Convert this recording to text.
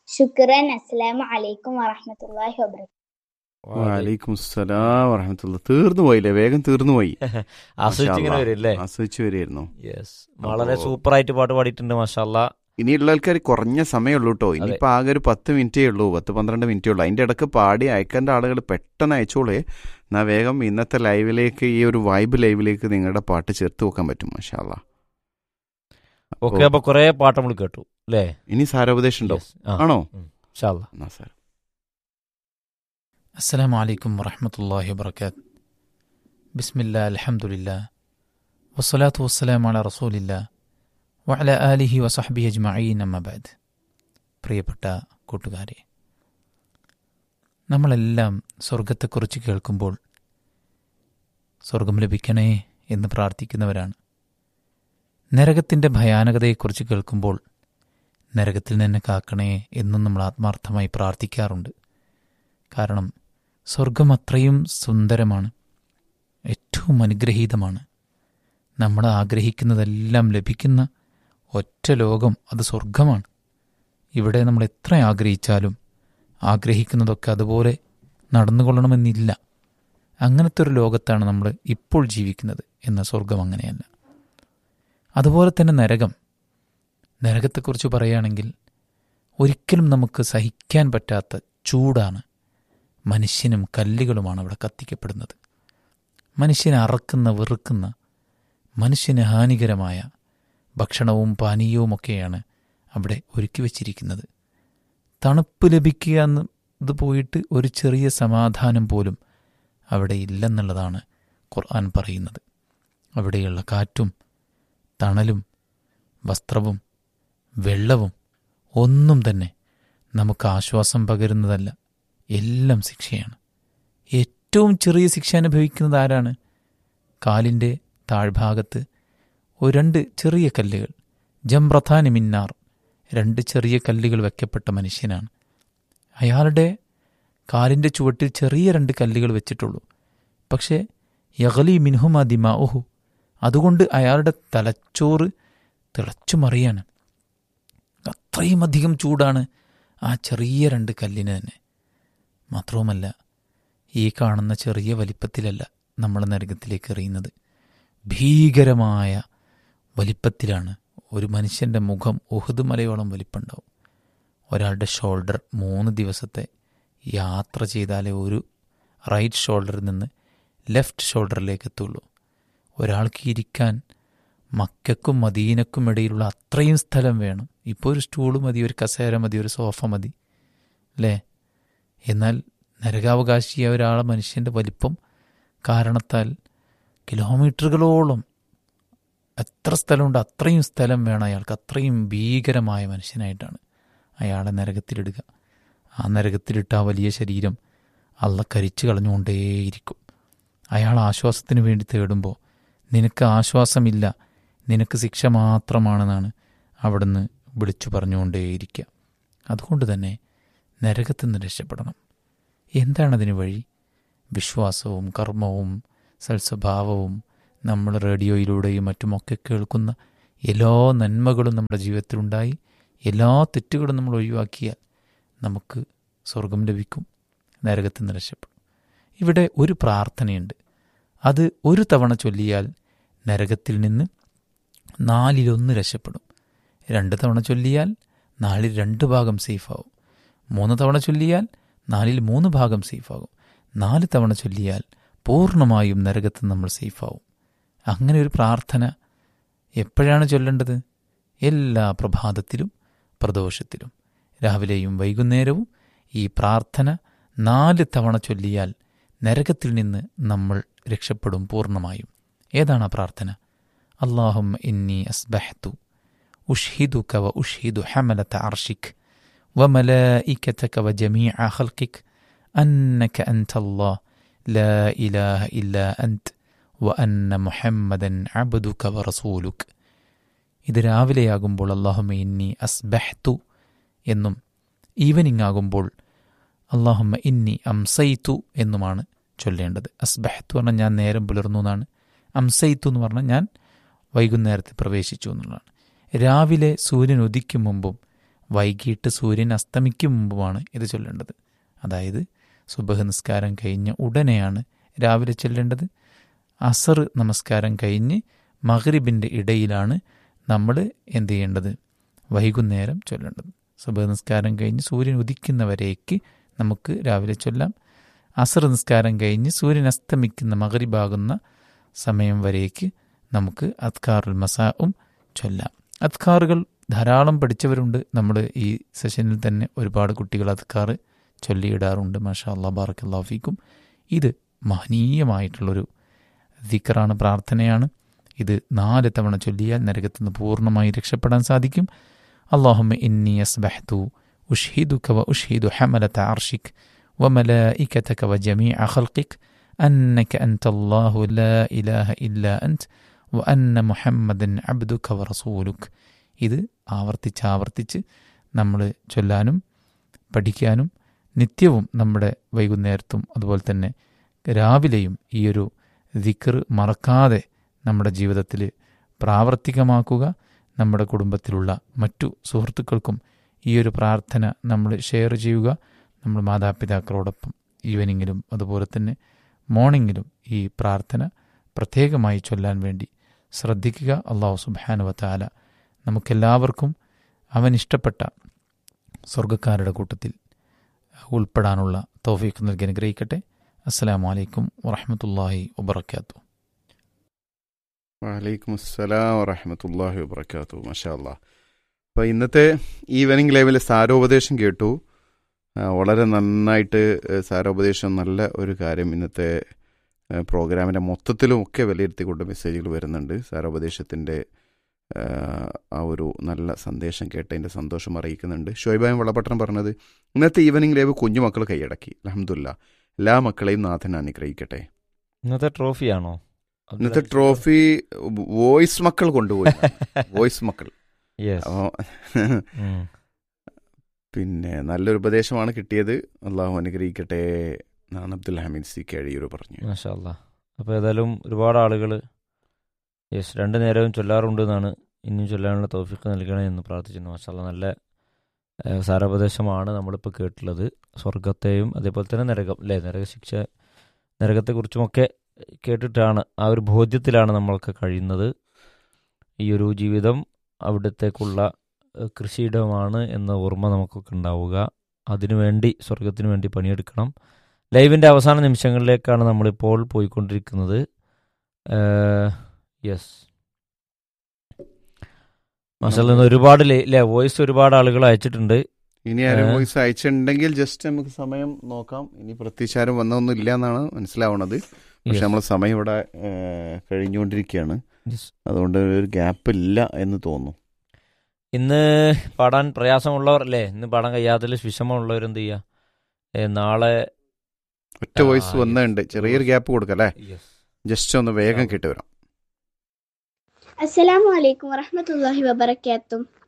ശുക്രൻ അസ്സലാമു അലൈക്കും വറഹ്മത്തുള്ളാഹി വബറകാതുഹു വലൈക്കും സലാം വറഹമത്തുള്ള തീർന്നു പോയില്ലേ വേഗം തീർന്നു പോയി ആസ്വദിച്ചിങ്ങനെ വരും അല്ലേ ആസ്വദിച്ചു വരികയായിരുന്നു യെസ് വളരെ അപ്പോ- സൂപ്പറായിട്ട് പാട്ട് പാടിയിട്ടുണ്ട് മാഷാല്ല ഇനിയുള്ള ആൾക്കാർ കുറഞ്ഞ സമയമുള്ളൂ കേട്ടോ ഇനിയിപ്പോൾ ആകെ ഒരു പത്ത് മിനിറ്റേ ഉള്ളൂ പത്ത് പന്ത്രണ്ട് മിനിറ്റേ ഉള്ളൂ അതിൻ്റെ ഇടയ്ക്ക് പാടി അയക്കേണ്ട ആളുകൾ പെട്ടെന്ന് അയച്ചോളേ എന്നാ വേഗം ഇന്നത്തെ ലൈവിലേക്ക് ഈ ഒരു വൈബ് ലൈവിലേക്ക് നിങ്ങളുടെ പാട്ട് ചേർത്ത് വെക്കാൻ പറ്റും മഷാല്ല ഓക്കെ അപ്പൊ കുറെ പാട്ട് നമ്മൾ കേട്ടു അല്ലേ ഇനി സാരോപദേശം ഉണ്ടോ Yes. ആ. ആണോ ഉം. ഇൻഷാ അല്ലാ. എന്നാ സാർ السلام عليكم ورحمة الله وبركاته بسم الله الحمد لله والصلاة والسلام على رسول الله وعلى آله وصحبه أجمعين أما بعد പ്രിയപ്പെട്ട കൂട്ടുകാരെ നമ്മളെല്ലാം സ്വർഗത്തെക്കുറിച്ച് കേൾക്കുമ്പോൾ സ്വർഗം ലഭിക്കണേ എന്ന് പ്രാർത്ഥിക്കുന്നവരാണ് നരകത്തിൻ്റെ ഭയാനകതയെക്കുറിച്ച് കേൾക്കുമ്പോൾ നരകത്തിൽ നിന്ന് കാക്കണേ എന്നും നമ്മൾ ആത്മാർത്ഥമായി പ്രാർത്ഥിക്കാറുണ്ട് കാരണം സ്വർഗം അത്രയും സുന്ദരമാണ് ഏറ്റവും അനുഗ്രഹീതമാണ് നമ്മൾ ആഗ്രഹിക്കുന്നതെല്ലാം ലഭിക്കുന്ന ഒറ്റ ലോകം അത് സ്വർഗമാണ് ഇവിടെ നമ്മൾ എത്ര ആഗ്രഹിച്ചാലും ആഗ്രഹിക്കുന്നതൊക്കെ അതുപോലെ നടന്നുകൊള്ളണമെന്നില്ല അങ്ങനത്തെ ഒരു ലോകത്താണ് നമ്മൾ ഇപ്പോൾ ജീവിക്കുന്നത് എന്ന സ്വർഗം അങ്ങനെയല്ല അതുപോലെ തന്നെ നരകം നരകത്തെക്കുറിച്ച് പറയുകയാണെങ്കിൽ ഒരിക്കലും നമുക്ക് സഹിക്കാൻ പറ്റാത്ത ചൂടാണ് മനുഷ്യനും കല്ലുകളുമാണ് അവിടെ കത്തിക്കപ്പെടുന്നത് മനുഷ്യനെ അറക്കുന്ന വെറുക്കുന്ന മനുഷ്യന് ഹാനികരമായ ഭക്ഷണവും പാനീയവുമൊക്കെയാണ് അവിടെ ഒരുക്കി വച്ചിരിക്കുന്നത് തണുപ്പ് ലഭിക്കുക എന്ന് ഇത് പോയിട്ട് ഒരു ചെറിയ സമാധാനം പോലും അവിടെ ഇല്ലെന്നുള്ളതാണ് ഖുർആൻ പറയുന്നത് അവിടെയുള്ള കാറ്റും തണലും വസ്ത്രവും വെള്ളവും ഒന്നും തന്നെ നമുക്ക് ആശ്വാസം പകരുന്നതല്ല എല്ലാം ശിക്ഷയാണ് ഏറ്റവും ചെറിയ ശിക്ഷ അനുഭവിക്കുന്നത് ആരാണ് കാലിൻ്റെ താഴ്ഭാഗത്ത് ഒരു രണ്ട് ചെറിയ കല്ലുകൾ ജംറഥാനി മിന്നാർ രണ്ട് ചെറിയ കല്ലുകൾ വയ്ക്കപ്പെട്ട മനുഷ്യനാണ് അയാളുടെ കാലിൻ്റെ ചുവട്ടിൽ ചെറിയ രണ്ട് കല്ലുകൾ വെച്ചിട്ടുള്ളൂ പക്ഷേ യഗലി മിൻഹുമ ദിമാഉഹു അതുകൊണ്ട് അയാളുടെ തലച്ചോറ് തിളച്ചു മറിയാണ് അത്രയും അധികം ചൂടാണ് ആ ചെറിയ രണ്ട് കല്ലിന് തന്നെ മാത്രവുമല്ല ഈ കാണുന്ന ചെറിയ വലിപ്പത്തിലല്ല നമ്മൾ നരകത്തിലേക്ക് എറിയുന്നത് ഭീകരമായ വലിപ്പത്തിലാണ് ഒരു മനുഷ്യൻ്റെ മുഖം ഉഹുദ് മലയോളം വലിപ്പമുണ്ടാവും ഒരാളുടെ ഷോൾഡർ മൂന്ന് ദിവസത്തെ യാത്ര ചെയ്താലേ ഒരു റൈറ്റ് ഷോൾഡറിൽ നിന്ന് ലെഫ്റ്റ് ഷോൾഡറിലേക്ക് എത്തുള്ളൂ ഒരാൾക്ക് ഇരിക്കാൻ മക്കൾക്കും മദീനക്കും ഇടയിലുള്ള അത്രയും സ്ഥലം വേണം ഇപ്പോൾ ഒരു സ്റ്റൂള് മതി ഒരു കസേര മതി ഒരു സോഫ മതി അല്ലേ എന്നാൽ നരകാവകാശിയായ ഒരാളെ മനുഷ്യൻ്റെ വലിപ്പം കാരണത്താൽ കിലോമീറ്ററുകളോളം എത്ര സ്ഥലമുണ്ട് അത്രയും സ്ഥലം വേണം അയാൾക്ക് അത്രയും ഭീകരമായ മനുഷ്യനായിട്ടാണ് അയാളെ നരകത്തിലിടുക ആ നരകത്തിലിട്ട ആ വലിയ ശരീരം അള്ള കരിച്ചു കളഞ്ഞുകൊണ്ടേയിരിക്കും അയാൾ ആശ്വാസത്തിന് വേണ്ടി തേടുമ്പോൾ നിനക്ക് ആശ്വാസമില്ല നിനക്ക് ശിക്ഷ മാത്രമാണെന്നാണ് അവിടുന്ന് വിളിച്ചു പറഞ്ഞുകൊണ്ടേയിരിക്കുക അതുകൊണ്ട് തന്നെ നരകത്തിൽ നിന്ന് രക്ഷപ്പെടണം എന്താണതിന് വഴി വിശ്വാസവും കർമ്മവും സൽസ്വഭാവവും നമ്മൾ റേഡിയോയിലൂടെയും മറ്റുമൊക്കെ കേൾക്കുന്ന എല്ലാ നന്മകളും നമ്മുടെ ജീവിതത്തിലുണ്ടായി എല്ലാ തെറ്റുകളും നമ്മൾ ഒഴിവാക്കിയാൽ നമുക്ക് സ്വർഗം ലഭിക്കും നരകത്തിൽ നിന്ന് രക്ഷപ്പെടും ഇവിടെ ഒരു പ്രാർത്ഥനയുണ്ട് അത് ഒരു തവണ ചൊല്ലിയാൽ നരകത്തിൽ നിന്ന് നാലിലൊന്ന് രക്ഷപ്പെടും രണ്ട് തവണ ചൊല്ലിയാൽ നാലിൽ രണ്ട് ഭാഗം സേഫാവും മൂന്ന് തവണ ചൊല്ലിയാൽ നാലിൽ മൂന്ന് ഭാഗം സേഫാകും നാല് തവണ ചൊല്ലിയാൽ പൂർണ്ണമായും നരകത്ത് നമ്മൾ സേഫാവും അങ്ങനെ ഒരു പ്രാർത്ഥന എപ്പോഴാണ് ചൊല്ലേണ്ടത് എല്ലാ പ്രഭാതത്തിലും പ്രദോഷത്തിലും രാവിലെയും വൈകുന്നേരവും ഈ പ്രാർത്ഥന നാല് തവണ ചൊല്ലിയാൽ നരകത്തിൽ നിന്ന് നമ്മൾ രക്ഷപ്പെടും പൂർണ്ണമായും ഏതാണ് ആ പ്രാർത്ഥന അള്ളാഹും ഇന്നി അസ്ബഹത്തു ഉഷ്ഹിദുക വ ഉഷ്ഹിദു ഹമലത അർഷിക് وملائكتك وجميع خلقك أنك أنت الله لا إله إلا أنت وأن محمدا عبدك ورسولك ഇത് രാവിലെയാകുമ്പോൾ അള്ളാഹുമ ഇന്നി അസ്ബഹ്തു എന്നും ഈവനിങ് ആകുമ്പോൾ അള്ളാഹുമ ഇന്നി അംസൈത്തു എന്നുമാണ് ചൊല്ലേണ്ടത് അസ്ബഹ്തു പറഞ്ഞാൽ ഞാൻ നേരം പുലർന്നു എന്നാണ് അംസൈത്തു എന്ന് പറഞ്ഞാൽ ഞാൻ വൈകുന്നേരത്തിൽ പ്രവേശിച്ചു എന്നുള്ളതാണ് രാവിലെ സൂര്യൻ ഉദിക്കും മുമ്പും വൈകിട്ട് സൂര്യൻ അസ്തമിക്കും മുമ്പുമാണ് ഇത് ചൊല്ലേണ്ടത് അതായത് സുബഹ് നിസ്കാരം കഴിഞ്ഞ ഉടനെയാണ് രാവിലെ ചൊല്ലേണ്ടത് അസർ നമസ്കാരം കഴിഞ്ഞ് മഗ്രിബിൻ്റെ ഇടയിലാണ് നമ്മൾ എന്ത് ചെയ്യേണ്ടത് വൈകുന്നേരം ചൊല്ലേണ്ടത് സുബഹ് നിസ്കാരം കഴിഞ്ഞ് സൂര്യൻ ഉദിക്കുന്നവരേക്ക് നമുക്ക് രാവിലെ ചൊല്ലാം അസർ നിസ്കാരം കഴിഞ്ഞ് സൂര്യൻ അസ്തമിക്കുന്ന മകരിബാകുന്ന സമയം വരേക്ക് നമുക്ക് അത്കാറുൽ മസാവും ചൊല്ലാം അത്കാറുകൾ ധാരാളം പഠിച്ചവരുണ്ട് നമ്മൾ ഈ സെഷനിൽ തന്നെ ഒരുപാട് കുട്ടികൾ അത്കാർ ചൊല്ലിയിടാറുണ്ട് മാഷാ അല്ലാ ബാറക്കല്ലാഫിക്കും ഇത് മഹനീയമായിട്ടുള്ളൊരു ദിക്കറാണ് പ്രാർത്ഥനയാണ് ഇത് നാല് തവണ ചൊല്ലിയാൽ നരകത്തിൽ നിന്ന് പൂർണ്ണമായി രക്ഷപ്പെടാൻ സാധിക്കും അള്ളാഹുമ്മ ഇന്നി അസ്ബഹ്തു ഉഷ്ഹിദുക വ ഉഷ്ഹിദു ഹമലത അർഷിക് وملائكتك وجميع خلقك أنك أنت الله لا إله إلا أنت وأن محمدا عبدك ورسولك ഇത് ആവർത്തിച്ച് ആവർത്തിച്ച് നമ്മൾ ചൊല്ലാനും പഠിക്കാനും നിത്യവും നമ്മുടെ വൈകുന്നേരത്തും അതുപോലെ തന്നെ രാവിലെയും ഈ ഒരു ദിക്കർ മറക്കാതെ നമ്മുടെ ജീവിതത്തിൽ പ്രാവർത്തികമാക്കുക നമ്മുടെ കുടുംബത്തിലുള്ള മറ്റു സുഹൃത്തുക്കൾക്കും ഈ ഒരു പ്രാർത്ഥന നമ്മൾ ഷെയർ ചെയ്യുക നമ്മൾ മാതാപിതാക്കളോടൊപ്പം ഈവനിങ്ങിലും അതുപോലെ തന്നെ മോർണിംഗിലും ഈ പ്രാർത്ഥന പ്രത്യേകമായി ചൊല്ലാൻ വേണ്ടി ശ്രദ്ധിക്കുക അള്ളാഹു സുബാനുവത്താല നമുക്കെല്ലാവർക്കും അവൻ ഇഷ്ടപ്പെട്ട സ്വർഗക്കാരുടെ കൂട്ടത്തിൽ ഉൾപ്പെടാനുള്ള തൗഫീഖ് നൽകി അനുഗ്രഹിക്കട്ടെ അസ്സലാമു അലൈക്കും വറഹമത്തല്ലാഹി വബർക്കാത്തു വലൈക്കും അസ്സലാം വറഹമത്തല്ലാഹി വബർക്കാത്തു മഷാ അല്ലാ അപ്പോൾ ഇന്നത്തെ ഈവനിങ് ലൈവിലെ സാരോപദേശം കേട്ടു ആ, വളരെ നന്നായിട്ട് ഏഹ്, സാരോപദേശം നല്ല ഒരു കാര്യം ഇന്നത്തെ ഏഹ്, പ്രോഗ്രാമിൻ്റെ മൊത്തത്തിലും ഒക്കെ വിലയിരുത്തിക്കൊണ്ട് മെസ്സേജുകൾ വരുന്നുണ്ട് സാരോപദേശത്തിൻ്റെ ഏഹ്, ആ ഒരു നല്ല സന്ദേശം കേട്ടതിൻ്റെ സന്തോഷം അറിയിക്കുന്നുണ്ട് ഷോയ്ബായും വളപട്ടണം പറഞ്ഞത് ഇന്നത്തെ ഈവനിങ് ലൈവ് കുഞ്ഞുമക്കൾ കൈയടക്കി അലഹമുല്ല എല്ലാ മക്കളെയും നാഥൻ അനുഗ്രഹിക്കട്ടെ ഇന്നത്തെ ട്രോഫിയാണോ ഇന്നത്തെ ട്രോഫി വോയിസ് മക്കൾ കൊണ്ടുപോയി വോയിസ് മക്കൾ യെസ് അപ്പോൾ പിന്നെ നല്ലൊരു ഉപദേശമാണ് കിട്ടിയത് അള്ളാഹു അനുഗ്രഹിക്കട്ടെ എന്നാണ് അബ്ദുൽ ഹമീദ് സി കഴിയൂർ പറഞ്ഞു മാഷാല്ല അപ്പോൾ ഏതായാലും ഒരുപാട് ആളുകൾ യെസ് രണ്ട് നേരവും ചൊല്ലാറുണ്ട് എന്നാണ് ഇനിയും ചൊല്ലാനുള്ള തൗഫീഖ് നൽകണേ എന്ന് പ്രാർത്ഥിക്കുന്നു മാഷാല്ല നല്ല ഏഹ്, സാരോപദേശമാണ് നമ്മളിപ്പോൾ കേട്ടുള്ളത് സ്വർഗത്തെയും അതേപോലെ തന്നെ നരകം അല്ലേ നരകശിക്ഷ നരകത്തെക്കുറിച്ചുമൊക്കെ കേട്ടിട്ടാണ് ആ ഒരു ബോധ്യത്തിലാണ് നമ്മളൊക്കെ കഴിയുന്നത് ഈ ഒരു ജീവിതം അവിടത്തേക്കുള്ള ഏഹ്, കൃഷിയിടമാണ് എന്ന ഓർമ്മ നമുക്കൊക്കെ ഉണ്ടാവുക അതിനുവേണ്ടി സ്വർഗത്തിന് വേണ്ടി പണിയെടുക്കണം ലൈവിൻ്റെ അവസാന നിമിഷങ്ങളിലേക്കാണ് നമ്മളിപ്പോൾ പോയിക്കൊണ്ടിരിക്കുന്നത് യെസ് മസാല ഒരുപാട് ലെ വോയിസ് ഒരുപാട് ആളുകൾ അയച്ചിട്ടുണ്ട് ഇനി ആരും ഏ. വോയിസ് അയച്ചിട്ടുണ്ടെങ്കിൽ ജസ്റ്റ് നമുക്ക് സമയം നോക്കാം ഇനി പ്രത്യേകിച്ച് ആരും വന്നൊന്നും ഇല്ല എന്നാണ് മനസ്സിലാവണത് പക്ഷെ Yes. നമ്മൾ സമയം ഇവിടെ ഏ, കഴിഞ്ഞുകൊണ്ടിരിക്കുകയാണ് Yes. അതുകൊണ്ട് ഒരു ഗ്യാപ്പ് ഇല്ല എന്ന് തോന്നുന്നു ഇന്ന് പാടാൻ പ്രയാസമുള്ളവർ അല്ലേ ഇന്ന് പാടാൻ കഴിയാത്തതിൽ വിഷമമുള്ളവർ എന്ത് ചെയ്യുക ഏ, നാളെ ഒറ്റ ആ, വോയിസ് yes. വന്നുണ്ട് ചെറിയൊരു ഗ്യാപ്പ് കൊടുക്കാം അല്ലേ യെസ് ജസ്റ്റ് ഒന്ന് വേഗം ആ. കിട്ടി വരാം അസ്സലാമു അലൈക്കും വറഹ്മത്തുള്ളാഹി വബറകാതും